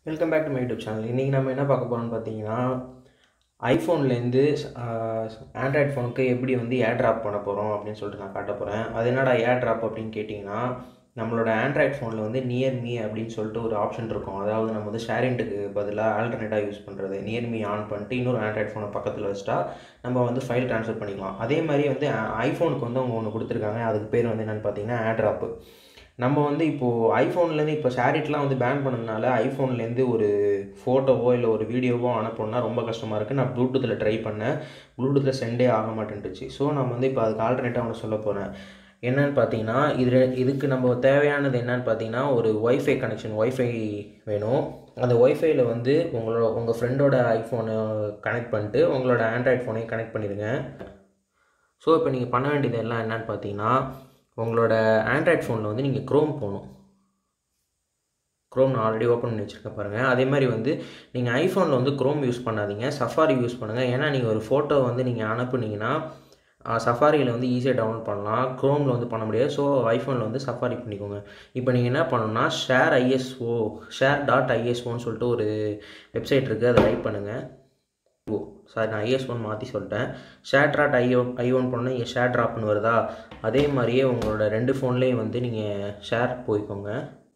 welcome back to my YouTube channel இன்றைக்கி நம்ம என்ன பார்க்க போகிறோம்னு பார்த்தீங்கன்னா ஐஃபோன்லேருந்து ஆண்ட்ராய்ட் ஃபோனுக்கு எப்படி வந்து ஏர் ட்ராப் பண்ண போகிறோம் அப்படின்னு சொல்லிட்டு நான் காட்ட போகிறேன் அது என்னடா ஏர் ட்ராப் அப்படின்னு கேட்டிங்கன்னா நம்மளோட ஆண்ட்ராய்ட் ஃபோனில் வந்து நியர் மீ அப்படின்னு சொல்லிட்டு ஒரு ஆப்ஷன் இருக்கும் அதாவது நம்ம வந்து ஷேரிண்ட்டுக்கு பதிலாக ஆல்டர்னேட்டாக யூஸ் பண்ணுறது நியர் மீ ஆன் பண்ணிட்டு இன்னொரு ஆண்ட்ராய்ட் ஃபோனை பக்கத்தில் வச்சுட்டா நம்ம வந்து ஃபைல் ட்ரான்ஸ்ஃபர் பண்ணிக்கலாம் அதே மாதிரி வந்து ஐஃபோனுக்கு வந்து அவங்க ஒன்று கொடுத்துருக்காங்க அதுக்கு பேர் வந்து என்னென்னு பார்த்தீங்கன்னா ஏர் ட்ராப்பு நம்ம வந்து இப்போது ஐஃபோன்லேருந்து இப்போ ஷேரிட்லாம் வந்து பேன் பண்ணதுனால ஐஃபோன்லேருந்து ஒரு ஃபோட்டோவோ இல்லை ஒரு வீடியோவோ அனுப்பணும்னா ரொம்ப கஷ்டமாக இருக்குது நான் ப்ளூடூத்தில் ட்ரை பண்ணேன் ப்ளூடூத்தில் சென்டே ஆக மாட்டேன்ட்டுச்சு ஸோ நம்ம வந்து இப்போ அதுக்கு ஆல்டர்னேட்டாக ஒன்று சொல்ல போகிறேன் என்னன்னு பார்த்தீங்கன்னா இது இதுக்கு நம்ம தேவையானது என்னன்னு பார்த்தீங்கன்னா ஒரு ஒய்ஃபை கனெக்ஷன் ஒய்ஃபை வேணும் அந்த ஒய்ஃபைல வந்து உங்களோட உங்கள் ஃப்ரெண்டோட ஐஃபோனை கனெக்ட் பண்ணிட்டு உங்களோட ஆண்ட்ராய்ட் ஃபோனையும் கனெக்ட் பண்ணிடுங்க ஸோ இப்போ நீங்கள் பண்ண வேண்டியது எல்லாம் என்னன்னு பார்த்தீங்கன்னா உங்களோட ஆண்ட்ராய்ட் ஃபோனில் வந்து நீங்கள் க்ரோம் போகணும் க்ரோம் நான் ஆல்ரெடி ஓப்பன் பண்ணி வச்சுருக்கேன் பாருங்கள் அதே மாதிரி வந்து நீங்கள் ஐஃபோனில் வந்து க்ரோம் யூஸ் பண்ணாதீங்க சஃபாரி யூஸ் பண்ணுங்கள் ஏன்னா நீங்கள் ஒரு ஃபோட்டோ வந்து நீங்கள் அனுப்புனீங்கன்னா சஃபாரியில் வந்து ஈஸியாக டவுன்லோட் பண்ணலாம் க்ரோமில் வந்து பண்ண முடியாது ஸோ ஐஃபோனில் வந்து சஃபாரி பண்ணிக்கோங்க இப்போ நீங்கள் என்ன பண்ணணும்னா ஷேர் ஐஎஸ்ஓ ஷேர் டாட் ஐஎஸ்ஓன்னு சொல்லிட்டு ஒரு வெப்சைட் இருக்குது அதை ரைட் பண்ணுங்கள் ஓ சாரி நான் ஐஎஸ் ஒன் மாற்றி சொல்லிட்டேன் share drop I one I one பண்ணால் இங்கே ஷேர் ட்ராப்னு வருதா அதே மாதிரியே உங்களோட ரெண்டு ஃபோன்லேயும் வந்து நீங்கள் ஷேர் போய்க்கோங்க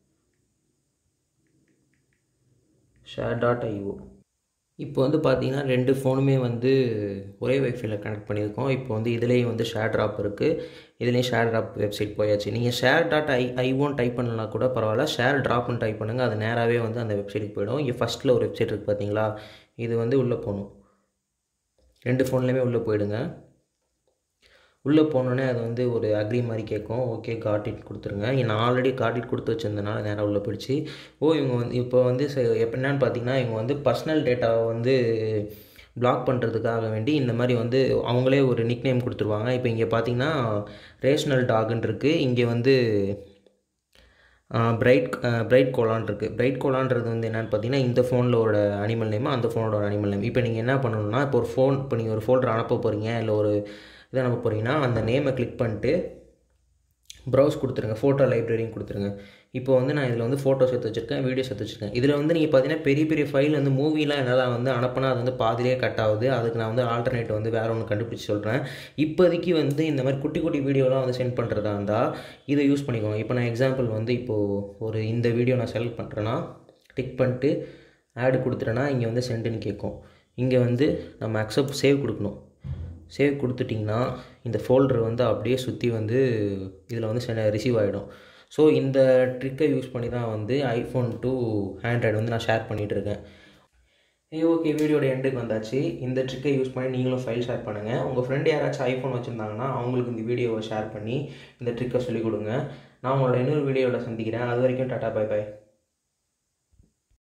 ஷேர் டாட் ஐஓ இப்போ வந்து பார்த்தீங்கன்னா ரெண்டு ஃபோனுமே வந்து ஒரே வைஃபைல கனெக்ட் பண்ணியிருக்கோம் இப்போ வந்து இதுலேயும் வந்து ஷேர் ட்ராப் இருக்குது இதுலேயும் ஷேர் ட்ராப் வெப்சைட் போயாச்சு நீங்கள் share dot I I one type பண்ணலனா கூட பரவாயில்ல ஷேர் ட்ராப்னு டைப் பண்ணுங்கள் அது நேராகவே வந்து அந்த வெப்சைட்டுக்கு போயிடும் இங்கே ஃபஸ்ட்டில் ஒரு வெப்சைட் இருக்குது பார்த்தீங்களா இது வந்து உள்ளே போகணும் ரெண்டு ஃபோன்லேயுமே உள்ளே போயிடுங்க உள்ளே போனோடனே அது வந்து ஒரு அக்ரி மாதிரி கேட்கும் ஓகே காட்டிட் கொடுத்துருங்க நான் ஆல்ரெடி காட்டிட் கொடுத்து வச்சுருந்தனால நேராக உள்ளே போயிடுச்சு ஓ இவங்க வந்து இப்போ வந்து எப்போ என்னன்னு பார்த்தீங்கன்னா இவங்க வந்து பர்சனல் டேட்டாவை வந்து பிளாக் பண்ணுறதுக்காக வேண்டி இந்த மாதிரி வந்து அவங்களே ஒரு நிக் நேம் கொடுத்துருவாங்க இப்போ இங்கே பார்த்தீங்கன்னா ரேஷ்னல் டாகுன்னு இருக்குது இங்கே வந்து பிரைட் பிரைட் கோலான் இருக்குது பிரைட் கோலான்றது வந்து என்னென்னு பார்த்தீங்கன்னா இந்த ஃபோனிலோட அனிமல் நேம் அந்த ஃபோனோட அனிமல் நேம் இப்போ நீங்கள் என்ன பண்ணணும்னா இப்போ ஒரு ஃபோன் இப்போ நீங்கள் ஒரு ஃபோல்டர் அனுப்ப போகிறீங்க இல்லை ஒரு இதை அனுப்ப போகிறீங்கன்னா அந்த நேமை கிளிக் பண்ணிட்டு ப்ரௌஸ் கொடுத்துருங்க ஃபோட்டோ லைப்ரரியும் கொடுத்துருங்க இப்போ வந்து நான் இதில் வந்து ஃபோட்டோஸ் எடுத்து வச்சுருக்கேன் வீடியோஸ் எடுத்து வச்சுருக்கேன் இதில் வந்து நீங்கள் பார்த்தீங்கன்னா பெரிய பெரிய ஃபைல் வந்து மூவிலாம் என்னால் வந்து அனுப்பினா அது வந்து பாதிலே கட் ஆகுது அதுக்கு நான் வந்து ஆல்டர்னேட் வந்து வேறு ஒன்று கண்டுபிடிச்சி சொல்கிறேன் இப்போதைக்கு வந்து இந்த மாதிரி குட்டி குட்டி வீடியோலாம் வந்து சென்ட் பண்ணுறதா இருந்தால் இதை யூஸ் பண்ணிக்கோங்க இப்போ நான் எக்ஸாம்பிள் வந்து இப்போது ஒரு இந்த வீடியோ நான் செலக்ட் பண்ணுறேன்னா டிக் பண்ணிட்டு ஆடு கொடுத்துட்டேன்னா இங்கே வந்து சென்டுன்னு கேட்கும் இங்கே வந்து நம்ம அக்செப்ட் சேவ் கொடுக்கணும் சேவ் கொடுத்துட்டிங்கன்னா இந்த ஃபோல்டர் வந்து அப்படியே சுற்றி வந்து இதில் வந்து ரிசீவ் ஆகிடும் ஸோ இந்த ட்ரிக்கை யூஸ் பண்ணி தான் வந்து ஐஃபோன் டு ஆண்ட்ராய்டு வந்து நான் ஷேர் பண்ணிகிட்ருக்கேன் ஏ ஓகே வீடியோட எண்டுக்கு வந்தாச்சு இந்த ட்ரிக்கை யூஸ் பண்ணி நீங்களும் ஃபைல் ஷேர் பண்ணுங்கள் உங்கள் ஃப்ரெண்டு யாராச்சும் ஐஃபோன் வச்சுருந்தாங்கன்னா அவங்களுக்கு இந்த வீடியோவை ஷேர் பண்ணி இந்த ட்ரிக்கை சொல்லிக் கொடுங்க நான் உங்களோட இன்னொரு வீடியோவில் சந்திக்கிறேன் அது வரைக்கும் டாட்டா பை பை